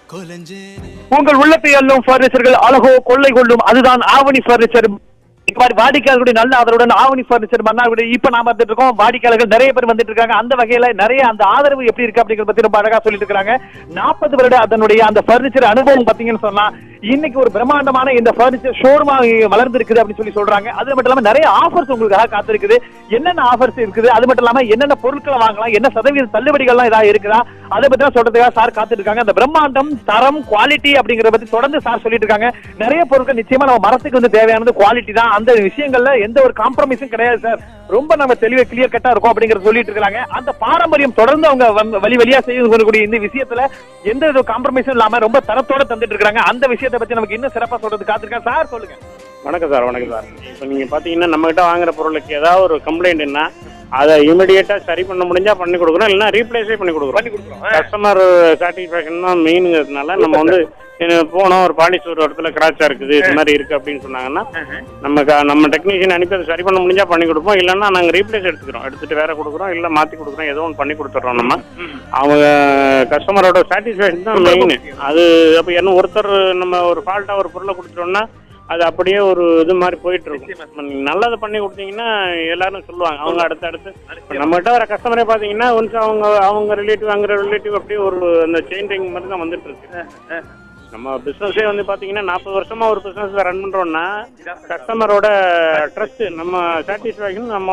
உங்கள் உள்ளத்தை அள்ளும் பர்னிச்சர்கள் அழகோ கொள்ளை கொள்ளும் அதுதான் ஆவணி பர்னிச்சர் இந்த மாதிரி வாடிக்கையாளர்களுடைய நல்ல ஆதரவுடன் ஆவணி பர்னிச்சர் மன்னார்குடி இப்ப நாம வந்துட்டு இருக்கோம் வாடிக்கையாளர்கள் நிறைய பேர் வந்துட்டு இருக்காங்க அந்த வகையில நிறைய அந்த ஆதரவு எப்படி இருக்கு அப்படிங்கறத பத்தி ரொம்ப அழகா சொல்லிட்டு இருக்காங்க நாற்பது வருட அதனுடைய அந்த பர்னிச்சர் அனுபவம் பாத்தீங்கன்னு சொன்னா இன்னைக்கு ஒரு பிரம்மாண்டமான இந்த பர்னிச்சர் ஷோரூமா வளர்ந்து இருக்குது அப்படின்னு சொல்லி சொல்றாங்க அது மட்டும் இல்லாம நிறைய ஆஃபர்ஸ் உங்களுக்காக காத்திருக்குது என்னென்ன ஆஃபர்ஸ் இருக்குது அது மட்டும் இல்லாம என்னென்ன பொருட்களை வாங்கலாம் என்ன சதவீத தள்ளுபடிகள்லாம் ஏதாவது இருக்குதா அதை பத்தி தான் சொல்றதுக்காக சார் காத்துட்டு இருக்காங்க அந்த பிரம்மாண்டம் தரம் குவாலிட்டி அப்படிங்கறத பத்தி தொடர்ந்து சார் சொல்லிட்டு இருக்காங்க நிறைய பொருட்கள் நிச்சயமா நம்ம மரத்துக்கு வந்து தேவையானது குவாலிட்டி தான் அந்த விஷயங்கள்ல எந்த ஒரு காம்ப்ரமைஸும் கிடையாது சார் ரொம்ப நம்ம தெளிவா கிளியர் கட்டா இருக்கும் அப்படிங்கறத சொல்லிட்டு இருக்காங்க அந்த பாரம்பரியம் தொடர்ந்து அவங்க வந்து வழி வழியா செய்து வரக்கூடிய இந்த விஷயத்துல எந்த வித காம்ப்ரமைஸும் இல்லாம ரொம்ப தரத்தோட தந்துட்டு இருக்காங்க அந்த விஷயத்தை பத்தி நமக்கு இன்னும் சிறப்பா சொல்றது காத்திருக்கேன் சார் சொல்லுங்க வணக்கம் சார் வணக்கம் சார் இப்போ நீங்கள் பார்த்தீங்கன்னா நம்மகிட்ட வாங்குற பொருளுக்கு ஏதாவது ஒரு கம்ப்ளைண்ட்னா அதை இமிடியேட்டாக சரி பண்ண முடிஞ்சா பண்ணி கொடுக்குறோம் இல்லைன்னா ரீப்ளேஸே பண்ணி கொடுக்குறோம் பண்ணி கொடுக்குறோம் கஸ்டமர் சாட்டிஸ்ஃபேக்ஷன் தான் மெயினுங்கிறதுனால நம்ம வந்து எனக்கு போனோம் ஒரு பாலிசி ஒரு இடத்துல கிராச்சா இருக்குது இது மாதிரி இருக்கு அப்படின்னு சொன்னாங்கன்னா நம்ம க- நம்ம டெக்னீஷியன் அனுப்பி அதை சரி பண்ண முடிஞ்சா பண்ணி கொடுப்போம் இல்லைன்னா நாங்கள் ரீப்ளேஸ் எடுத்துக்கிறோம் எடுத்துட்டு வேற கொடுக்குறோம் இல்லை மாற்றி கொடுக்குறோம் ஏதோ ஒன்று பண்ணி கொடுத்துட்றோம் நம்ம அவங்க கஸ்டமரோட சாட்டிஸ்ஃபேக்ஷன் தான் மெயின் அது அப்போ என்ன ஒருத்தர் நம்ம ஒரு ஃபால்ட்டாக ஒரு பொருளை கொடுத்துட்டோம்னா அது அப்படியே ஒரு இது மாதிரி போயிட்டு இருக்கும் இப்ப நீங்க நல்லதை பண்ணி கொடுத்தீங்கன்னா எல்லாரும் சொல்லுவாங்க அவங்க அடுத்து அடுத்து இப்ப நம்மகிட்ட வர கஸ்டமரே பார்த்தீங்கன்னா ஒன்ஸ் அவங்க அவங்க ரிலேட்டிவ் அங்கிற ரிலேட்டிவ் அப்படியே ஒரு அந்த செயின் ரிங் மாதிரி தான் வந்துட்டு இருக்கு நம்ம பிஸ்னஸே வந்து பார்த்தீங்கன்னா நாற்பது வருஷமா ஒரு பிஸ்னஸ் ரன் பண்றோம்னா கஸ்டமரோட ட்ரஸ்ட் நம்ம சாட்டிஸ்ஃபேக்ஷன் நம்ம